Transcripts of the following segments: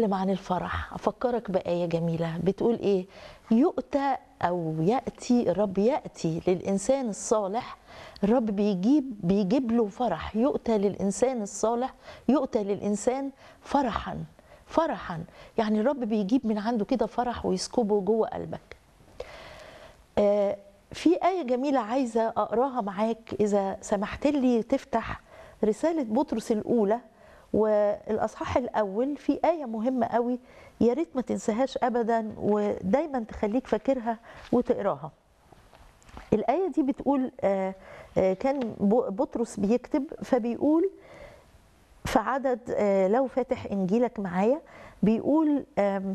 بتتكلم عن الفرح افكرك بايه جميله بتقول ايه يؤتى او ياتي الرب ياتي للانسان الصالح الرب بيجيب بيجيب له فرح يؤتى للانسان الصالح يؤتى للانسان فرحا فرحا يعني الرب بيجيب من عنده كده فرح ويسكبه جوه قلبك آه في آية جميلة عايزة أقراها معاك إذا سمحت لي تفتح رسالة بطرس الأولى والأصحاح الأول في آية مهمة قوي يا ريت ما تنساهاش أبدا ودايما تخليك فاكرها وتقراها الآية دي بتقول آه آه كان بطرس بيكتب فبيقول في عدد آه لو فاتح إنجيلك معايا بيقول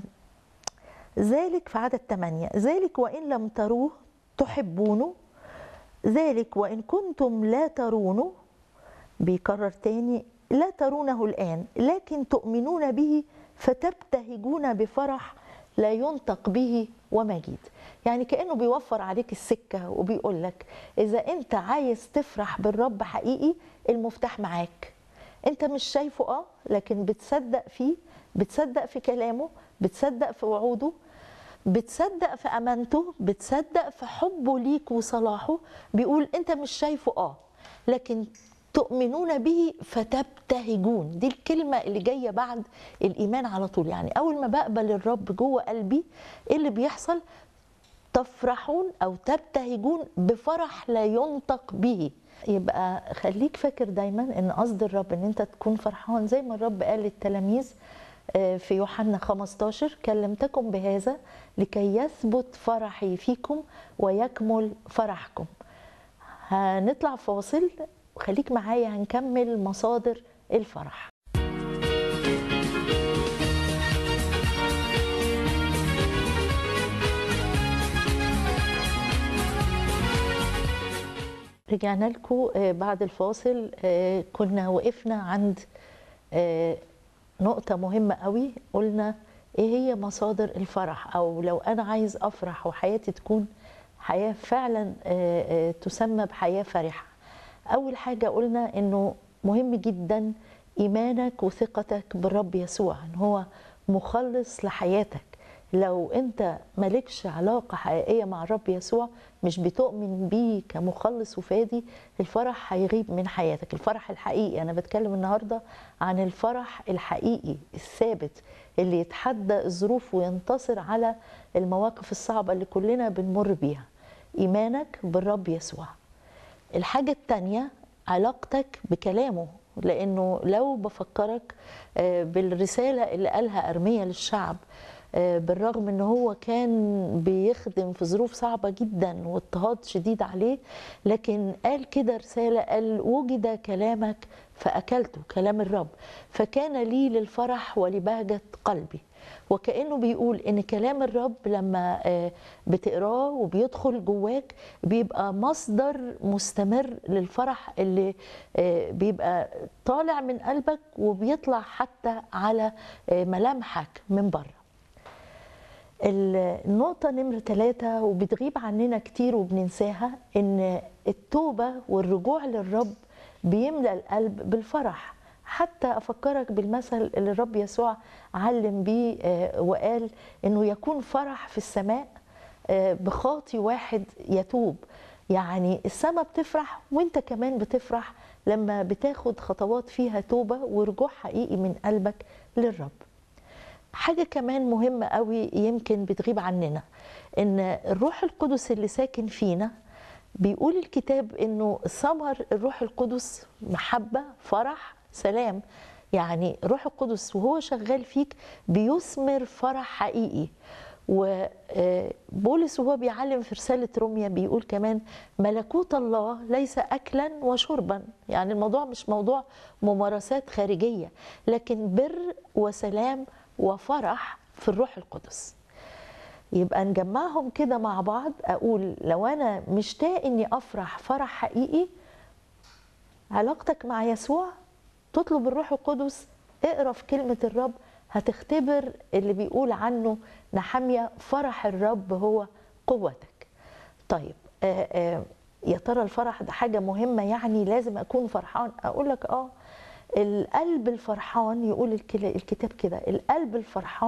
ذلك في عدد 8 ذلك وإن لم تروه تحبونه ذلك وإن كنتم لا ترونه بيكرر تاني لا ترونه الآن لكن تؤمنون به فتبتهجون بفرح لا ينطق به ومجيد يعني كأنه بيوفر عليك السكة وبيقول لك إذا أنت عايز تفرح بالرب حقيقي المفتاح معاك أنت مش شايفه آه لكن بتصدق فيه بتصدق في كلامه بتصدق في وعوده بتصدق في امانته بتصدق في حبه ليك وصلاحه بيقول انت مش شايفه اه لكن تؤمنون به فتبتهجون دي الكلمة اللي جاية بعد الإيمان على طول يعني أول ما بقبل الرب جوه قلبي إيه اللي بيحصل تفرحون أو تبتهجون بفرح لا ينطق به يبقى خليك فاكر دايما ان قصد الرب ان انت تكون فرحان زي ما الرب قال للتلاميذ في يوحنا 15 كلمتكم بهذا لكي يثبت فرحي فيكم ويكمل فرحكم هنطلع فاصل وخليك معايا هنكمل مصادر الفرح رجعنا لكم بعد الفاصل كنا وقفنا عند نقطة مهمة قوي قلنا ايه هي مصادر الفرح او لو انا عايز افرح وحياتي تكون حياة فعلا تسمى بحياة فرحة اول حاجة قلنا انه مهم جدا ايمانك وثقتك بالرب يسوع ان هو مخلص لحياتك لو انت مالكش علاقة حقيقية مع الرب يسوع مش بتؤمن بيه كمخلص وفادي الفرح هيغيب من حياتك الفرح الحقيقي انا بتكلم النهاردة عن الفرح الحقيقي الثابت اللي يتحدى الظروف وينتصر على المواقف الصعبة اللي كلنا بنمر بيها ايمانك بالرب يسوع الحاجة التانية علاقتك بكلامه لانه لو بفكرك بالرسالة اللي قالها ارميا للشعب بالرغم ان هو كان بيخدم في ظروف صعبه جدا واضطهاد شديد عليه لكن قال كده رساله قال وجد كلامك فاكلته كلام الرب فكان لي للفرح ولبهجه قلبي وكانه بيقول ان كلام الرب لما بتقراه وبيدخل جواك بيبقى مصدر مستمر للفرح اللي بيبقى طالع من قلبك وبيطلع حتى على ملامحك من بره النقطة نمرة ثلاثة وبتغيب عننا كتير وبننساها إن التوبة والرجوع للرب بيملأ القلب بالفرح حتى أفكرك بالمثل اللي الرب يسوع علم بيه وقال إنه يكون فرح في السماء بخاطي واحد يتوب يعني السماء بتفرح وانت كمان بتفرح لما بتاخد خطوات فيها توبة ورجوع حقيقي من قلبك للرب حاجه كمان مهمه قوي يمكن بتغيب عننا ان الروح القدس اللي ساكن فينا بيقول الكتاب انه ثمر الروح القدس محبه فرح سلام يعني الروح القدس وهو شغال فيك بيثمر فرح حقيقي وبولس وهو بيعلم في رسالة روميا بيقول كمان ملكوت الله ليس أكلا وشربا يعني الموضوع مش موضوع ممارسات خارجية لكن بر وسلام وفرح في الروح القدس يبقى نجمعهم كده مع بعض اقول لو انا مشتاق اني افرح فرح حقيقي علاقتك مع يسوع تطلب الروح القدس اقرا في كلمه الرب هتختبر اللي بيقول عنه نحمية فرح الرب هو قوتك طيب آآ آآ يا ترى الفرح ده حاجة مهمة يعني لازم أكون فرحان أقول لك آه القلب الفرحان يقول الكلا- الكتاب كده القلب الفرحان